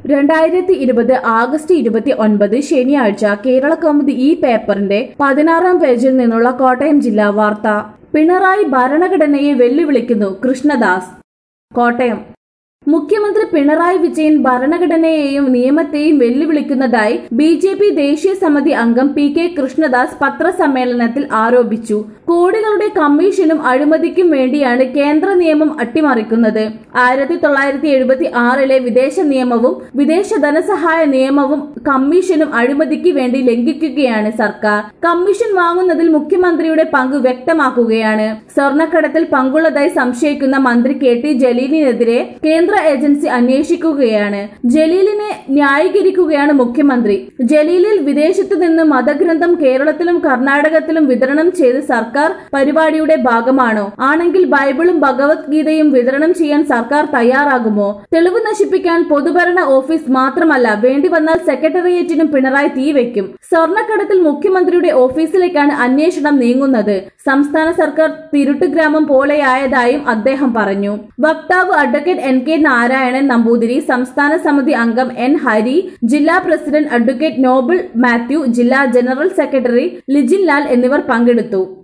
രണ്ടായിരത്തി ഇരുപത് ആഗസ്റ്റ് ഇരുപത്തി ഒൻപത് ശനിയാഴ്ച കേരള കൗമുദി ഈ പേപ്പറിന്റെ പതിനാറാം പേജിൽ നിന്നുള്ള കോട്ടയം ജില്ലാ വാർത്ത പിണറായി ഭരണഘടനയെ വെല്ലുവിളിക്കുന്നു കൃഷ്ണദാസ് കോട്ടയം മുഖ്യമന്ത്രി പിണറായി വിജയൻ ഭരണഘടനയെയും നിയമത്തെയും വെല്ലുവിളിക്കുന്നതായി ബി ജെ പി ദേശീയ സമിതി അംഗം പി കെ കൃഷ്ണദാസ് പത്രസമ്മേളനത്തിൽ ആരോപിച്ചു കോടികളുടെ കമ്മീഷനും അഴിമതിക്കും വേണ്ടിയാണ് കേന്ദ്ര നിയമം അട്ടിമറിക്കുന്നത് ആയിരത്തി തൊള്ളായിരത്തി എഴുപത്തി ആറിലെ വിദേശ നിയമവും വിദേശ ധനസഹായ നിയമവും കമ്മീഷനും അഴിമതിക്ക് വേണ്ടി ലംഘിക്കുകയാണ് സർക്കാർ കമ്മീഷൻ വാങ്ങുന്നതിൽ മുഖ്യമന്ത്രിയുടെ പങ്ക് വ്യക്തമാക്കുകയാണ് സ്വർണ്ണക്കടത്തിൽ പങ്കുള്ളതായി സംശയിക്കുന്ന മന്ത്രി കെ ടി ജലീലിനെതിരെ കേന്ദ്ര ഏജൻസി അന്വേഷിക്കുകയാണ് ജലീലിനെ ന്യായീകരിക്കുകയാണ് മുഖ്യമന്ത്രി ജലീലിൽ വിദേശത്തു നിന്ന് മതഗ്രന്ഥം കേരളത്തിലും കർണാടകത്തിലും വിതരണം ചെയ്ത് സർക്കാർ പരിപാടിയുടെ ഭാഗമാണോ ആണെങ്കിൽ ബൈബിളും ഭഗവത്ഗീതയും വിതരണം ചെയ്യാൻ സർക്കാർ തയ്യാറാകുമോ തെളിവ് നശിപ്പിക്കാൻ പൊതുഭരണ ഓഫീസ് മാത്രമല്ല വേണ്ടി വന്നാൽ സെക്രട്ടേറിയറ്റിനും പിണറായി തീവെക്കും സ്വർണ്ണക്കടത്തിൽ മുഖ്യമന്ത്രിയുടെ ഓഫീസിലേക്കാണ് അന്വേഷണം നീങ്ങുന്നത് സംസ്ഥാന സർക്കാർ തിരുട്ട് ഗ്രാമം പോലെയായതായും അദ്ദേഹം പറഞ്ഞു വക്താവ് advocate N K Narayanan Namboothiri സംസ്ഥാന സമിതി അംഗം എൻ ഹരി ജില്ലാ പ്രസിഡന്റ് അഡ്വക്കേറ്റ് നോബിൾ മാത്യു ജില്ലാ ജനറൽ സെക്രട്ടറി ലിജിൻ ലാൽ എന്നിവർ പങ്കെടുത്തു